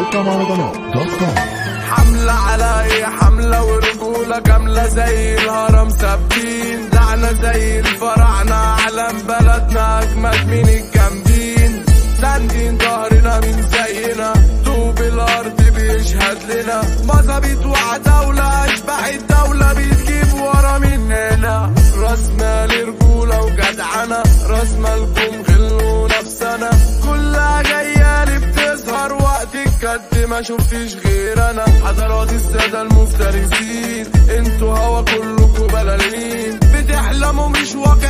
موقع مهرجانات دوت كوم حملة علي حملة ورجولة كاملة زي الهرم ثابتين لعنة زي الفراعنة علم بلدنا أجمد من الجامدين ساندين ظهرنا من زينا طوب الأرض بيشهد لنا مظابيط وعتاولة أشباح الدولة بتجيب ورا مننا راس مال رجولة وجدعنة راس مالكم غلوا نفسنا كلها جاية لي بتظهر وقت الجد ما شفتش غير انا حضرات السادة المفترسين انتوا هوا كلكوا بلالين بتحلموا مش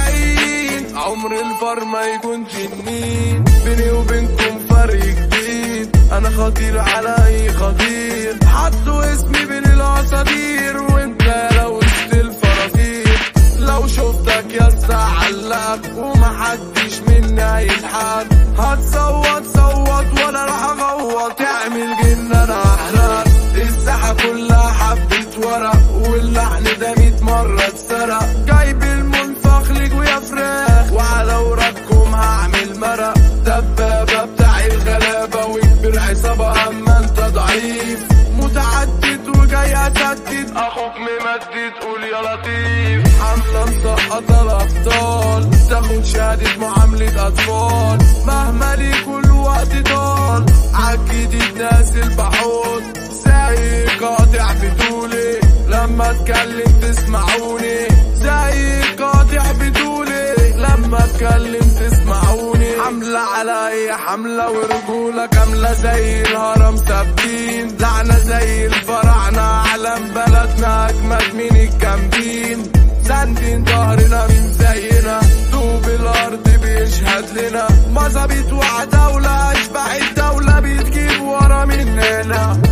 واقعين عمر الفار ما يكون جنين بيني وبينكم فرق كبير انا خطير على اي خطير حطوا اسمي بين الاساطير وانت يا وسط الفرافير لو شفتك يا علقك ومحدش مني هيلحق هتصوت صوت وانا راح اغوط تعمل جن انا احرق الساحة كلها حبة ورق واللحن ده ميت مرة اتسرق جايب المنفخ ليك ويا فراخ وعلى وراكم هعمل مرق دبابة بتاع الغلابة وكبر عصابة اما انت ضعيف متعدد وجاي اسدد اخوك ممدد قول يا لطيف حملة مسقطة الابطال تاخد شهادة معاملة اطفال مهما ليكوا الوقت طال عالجديد ناس البحوث زي قاطع بتولي لما اتكلم تسمعوني زي قاطع بتولي لما اتكلم تسمعوني حملة علي حملة ورجولة كاملة زي الهرم ثابتين لعنة زي الفراعنة علم بلدنا أجمد من الجامدين ساندين ظهرنا من زينا طوب الأرض بيشهد لنا مظابيط وعتاولة أشباح الدولة بتجيب ورا مننا